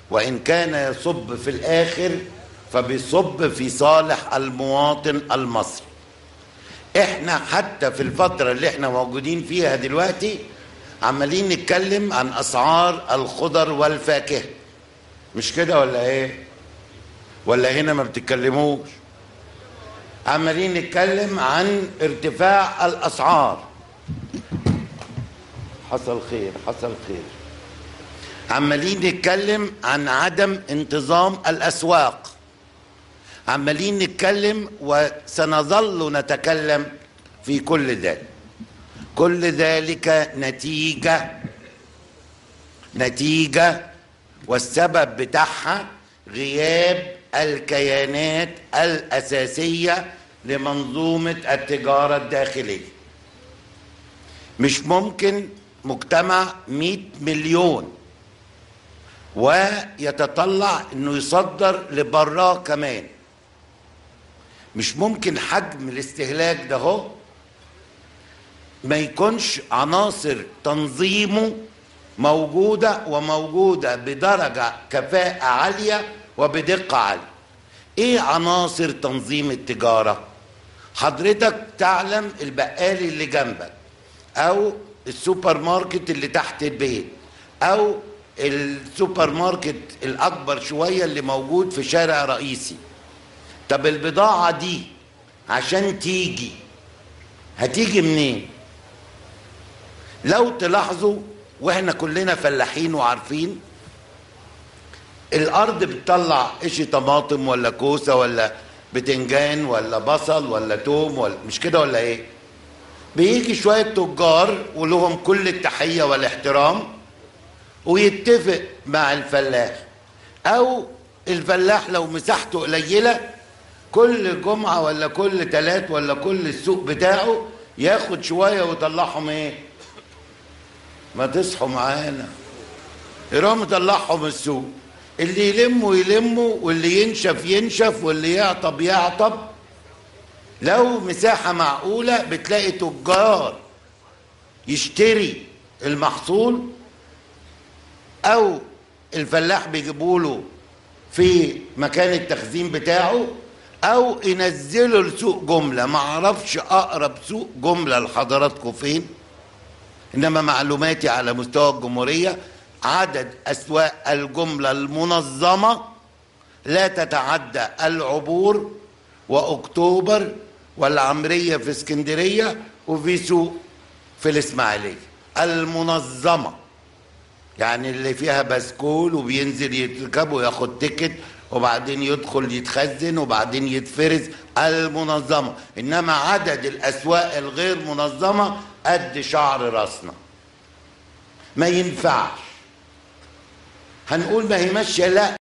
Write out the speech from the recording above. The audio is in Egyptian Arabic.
وإن كان يصب في الآخر فبيصب في صالح المواطن المصري احنا حتى في الفترة اللي احنا موجودين فيها دلوقتي عمالين نتكلم عن أسعار الخضر والفاكهة مش كده ولا ايه ولا هنا ما بتتكلموش عمالين نتكلم عن ارتفاع الأسعار حصل خير حصل خير عمالين نتكلم عن عدم انتظام الأسواق عمالين نتكلم وسنظل نتكلم في كل ذلك كل ذلك نتيجة نتيجة والسبب بتاعها غياب الكيانات الأساسية لمنظومة التجارة الداخلية مش ممكن مجتمع 100 مليون ويتطلع انه يصدر لبراه كمان مش ممكن حجم الاستهلاك ده هو ما يكونش عناصر تنظيمه موجودة وموجودة بدرجة كفاءة عالية وبدقة عالية ايه عناصر تنظيم التجارة حضرتك تعلم البقال اللي جنبك او السوبر ماركت اللي تحت البيت او السوبر ماركت الاكبر شوية اللي موجود في شارع رئيسي طب البضاعة دي عشان تيجي هتيجي منين لو تلاحظوا واحنا كلنا فلاحين وعارفين الارض بتطلع قش طماطم ولا كوسه ولا بتنجان ولا بصل ولا توم ولا مش كده ولا ايه بيجي شويه تجار ولهم كل التحيه والاحترام ويتفق مع الفلاح او الفلاح لو مساحته قليله كل جمعه ولا كل تلات ولا كل السوق بتاعه ياخد شويه ويطلعهم ايه ما تصحوا معانا يروح مطلعهم السوق اللي يلموا يلموا واللي ينشف ينشف واللي يعطب يعطب لو مساحة معقولة بتلاقي تجار يشتري المحصول او الفلاح بيجيبوا له في مكان التخزين بتاعه او ينزلوا لسوق جمله ما اعرفش اقرب سوق جمله لحضراتكم فين انما معلوماتي على مستوى الجمهوريه عدد اسواق الجمله المنظمه لا تتعدى العبور واكتوبر والعمريه في اسكندريه وفي سوق في الاسماعيليه المنظمه يعني اللي فيها بسكول وبينزل يركب وياخد تيكت وبعدين يدخل يتخزن وبعدين يتفرز المنظمه انما عدد الاسواق الغير منظمه قد شعر راسنا ما ينفعش هنقول ما هي ماشيه لا